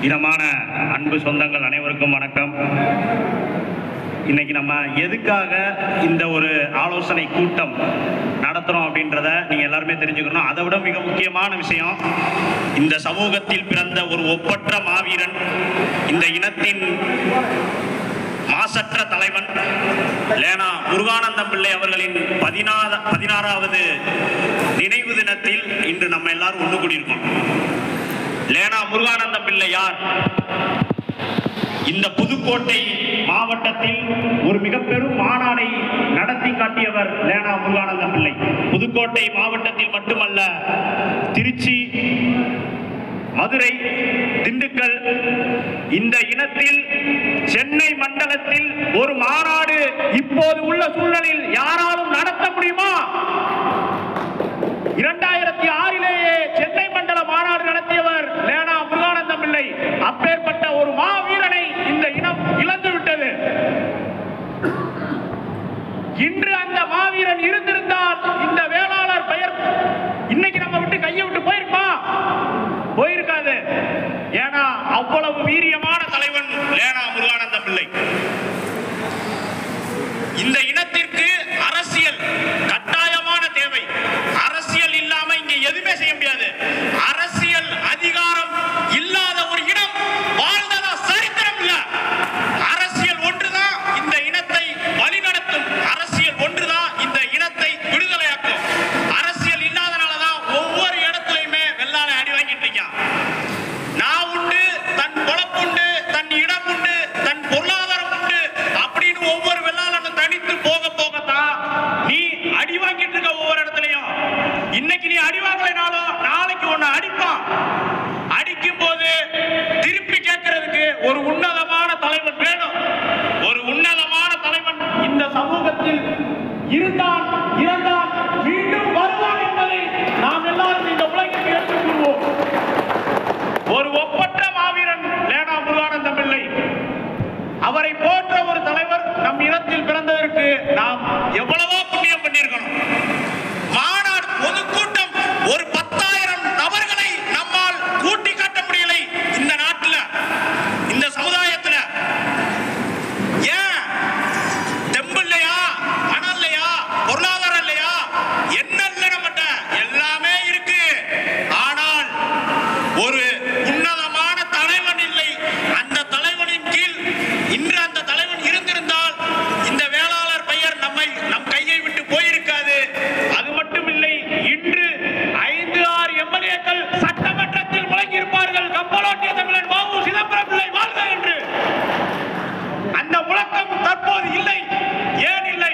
இனமான அன்பு சொந்தங்கள் அனைவருக்கும் வணக்கம் இன்னைக்கு நம்ம எதுக்காக இந்த ஒரு ஆலோசனை கூட்டம் நடத்துறோம் அப்படின்றத நீங்க எல்லாருமே தெரிஞ்சுக்கணும் அதை விட மிக முக்கியமான விஷயம் இந்த சமூகத்தில் பிறந்த ஒரு ஒப்பற்ற மாவீரன் இந்த இனத்தின் மாசற்ற தலைவன் லேனா முருகானந்தம் பிள்ளை அவர்களின் பதினாற பதினாறாவது நினைவு தினத்தில் இன்று நம்ம எல்லாரும் ஒன்று கூடியிருக்கோம் லேனா முருகானந்தம் பிள்ளை யார் இந்த புதுக்கோட்டை மாவட்டத்தில் ஒரு மிக பெரும் மாநாடை நடத்தி காட்டியவர் லேனா முருகானந்தம் பிள்ளை புதுக்கோட்டை மாவட்டத்தில் மட்டுமல்ல திருச்சி மதுரை திண்டுக்கல் இந்த இனத்தில் சென்னை மண்டலத்தில் ஒரு மாநாடு இப்போது உள்ள சூழலில் யாராலும் நடத்த முடியுமா இரண்டாயிரத்தி ஆறிலேயே சென்னை மண்டல மாநாடு நடத்தியவர் லேனா முருகானந்தம் பிள்ளை அப்பேற்பட்ட ஒரு மாவீரனை இந்த இனம் இழந்து விட்டது இன்று அந்த மாவீரன் இருந்திருந்தால் இந்த வேளாளர் பெயர் இன்னைக்கு நம்ம விட்டு கையை விட்டு போயிருப்பா போயிருக்காது ஏன்னா அவ்வளவு வீரியமான தலைவன் லேனா முருகானந்தம் பிள்ளை இந்த இனத்திற்கு அரசியல் கட்டாயமான தேவை அரசியல் இல்லாம இங்க எதுவுமே செய்ய முடியாது அரசியல் அதிகாரம் இல்லாத ஒரு இனம் வாழ்ந்ததா சரித்திரம் இல்ல அரசியல் ஒன்றுதான் இந்த இனத்தை வழிநடத்தும் அரசியல் ஒன்றுதான் இந்த இனத்தை விடுதலையாக்கும் அரசியல் இல்லாதனாலதான் ஒவ்வொரு இடத்துலயுமே வெள்ளாள அடி வாங்கிட்டு இருக்கான் நான் உண்டு தன் பொழப்புண்டு தன் இடம் உண்டு தன் பொருளாதாரம் உண்டு அப்படின்னு ஒவ்வொரு வெள்ளாளனும் தனித்து போக போகத்தான் நீ அடி வாங்கிட்டு இருக்க ஒவ்வொரு இடத்துலயும் இன்னைக்கு நீ அடி வாங்கலைனாலும் நாளைக்கு உன்னை அடிப்பான் அடிக்கும் போது திருப்பி கேட்கறதுக்கு ஒரு உன்னதமான தலைவன் வேணும் ஒரு உன்னதமான தலைவன் இந்த சமூகத்தில் இருந்தான் இறந்தான் மீண்டும் வருவான் என்பதை நாம் எல்லாரும் இந்த உலகிற்கு எடுத்துக் கூறுவோம் ஒரு ஒப்பற்ற மாவீரன் லேனா முருகானந்தம் பிள்ளை அவரை போன்ற ஒரு தலைவர் நம் இனத்தில் பிறந்ததற்கு நாம் எவ்வளவோ புண்ணியம் பண்ணியிருக்கணும் மாநாடு பொதுக்கூட்டம் ஒரு பத்தாயிரம் நபர்களை நம்மால் கூட்டி காட்ட முடியலை இந்த நாட்டில் இந்த சமுதாயத்தில் ஏன் தெம்பு இல்லையா பணம் இல்லையா பொருளாதாரம் இல்லையா என்ன இல்லை நம்மகிட்ட எல்லாமே இருக்கு ஆனால் ஒரு உன்னதமான தலைவன் இல்லை அந்த தலைவனின் கீழ் இன்று அந்த தலைவன் இருந்திருந்தால் இந்த வேளாளர் பெயர் நம்மை நம் கையை விட்டு போயிருக்காது அது மட்டும் இல்லை இன்று ஐந்து ஆறு எம்எல்ஏக்கள் சட்டமன்றத்தில் முழங்கியிருப்பார்கள் கப்பலோட்டிய தமிழன் பாபு சிதம்பரம் பிள்ளை வாழ்க என்று அந்த முழக்கம் தற்போது இல்லை ஏன் இல்லை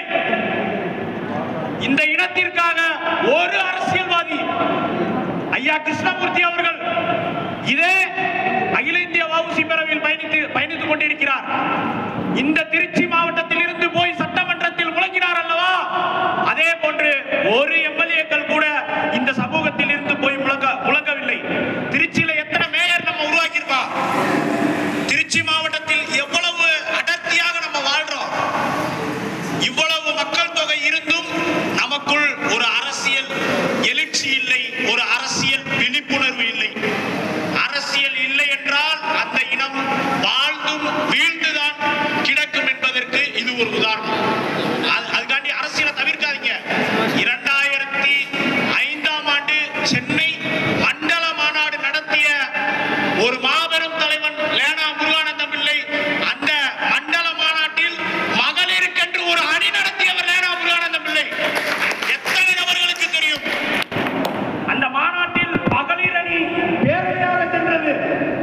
இந்த இனத்திற்காக ஒரு அரசியல்வாதி ஐயா கிருஷ்ணமூர்த்தி அவர்கள் இதே அகில இந்திய வவுசி பேரவையில் பயணித்து பயணித்துக் கொண்டிருக்கிறார் இந்த திருச்சி மாவட்டத்தில் இருந்து போய் சட்டமன்றத்தில் முழங்கினார் அல்லவா அதே போன்று ஒரு எம்எல்ஏக்கள் கூட இந்த சமூகத்தில் இருந்து போய் முழங்க முழங்கவில்லை திருச்சியில எத்தனை மேயர் நம்ம உருவாக்கியிருக்கோம் திருச்சி மாவட்டத்தில் எவ்வளவு அடர்த்தியாக நம்ம வாழ்றோம் இவ்வளவு மக்கள் தொகை இருந்தும் நமக்குள் ஒரு அரசியல் எழுச்சி இல்லை ஒரு அரசியல் விழிப்புணர்வு இல்லை அரசியல் இல்லை என்றால் அந்த இனம் வாழ்ந்தும் வீழ்ந்துதான் கிடக்கும் என்பதற்கு இது ஒரு உதாரணம் அது- அதுக்காண்டி அரசியலை தவிர்க்காதீங்க இரண்டாயிரத்தி ஐந்தாம் ஆண்டு சென்னை மண்டல மாநாடு நடத்திய ஒரு மாபெரும் தலைவன் லேனா முருகானந்தம் பிள்ளை அந்த மண்டல மாநாட்டில் மகளிருக்கென்று ஒரு அணி நடத்தியவர் லேனா முருகானந்தம் பிள்ளை எத்தனை நபர்களுக்கு தெரியும் அந்த மாநாட்டில் மகளிர் அணி பேரணியாக சென்றது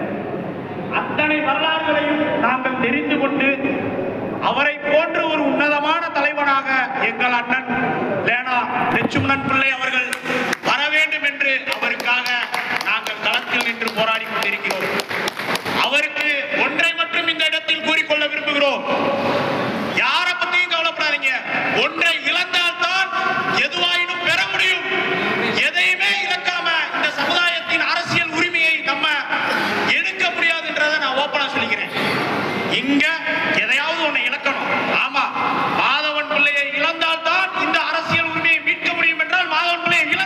அத்தனை வரலாறுகளையும் நாங்கள் தெரிந்து கொண்டு அவரை போன்ற ஒரு உன்னதமான தலைவனாக எங்கள் அண்ணன் லேனா லட்சுமணன் பிள்ளை அவர்கள் வர வேண்டும் என்று அவருக்காக நாங்கள் களத்தில் நின்று போராடி கொண்டிருக்கிறோம் அவருக்கு ஒன்றை மட்டும் இந்த இடத்தில் கூறிக்கொள்ள விரும்புகிறோம் யாரை பத்தியும் கவலைப்படாதீங்க ஒன்றை இழந்தால்தான் எதுவாயினும் பெற முடியும் எதையுமே இழக்காம இந்த சமுதாயத்தின் அரசியல் உரிமையை நம்ம எடுக்க முடியாதுன்றதை நான் ஓப்பனா சொல்லிக்கிறேன் இங்க எதையாவது ஒண்ணு இழக்கணும் ஆமா மாதவன் பிள்ளையை இழந்தால்தான் இந்த அரசியல் உரிமையை மீட்க முடியும் என்றால் மாதவன் பிள்ளையை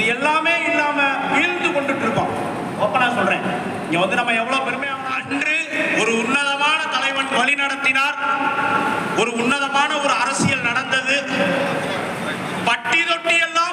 எல்லாமே இல்லாம வீழ்ந்து கொண்டுட்டு இருக்கோம் ஓப்பனா சொல்றேன் இங்க வந்து நம்ம எவ்வளவு பெருமையா அன்று ஒரு உன்னதமான தலைவன் வழி நடத்தினார் ஒரு உன்னதமான ஒரு அரசியல் நடந்தது பட்டி தொட்டி எல்லாம்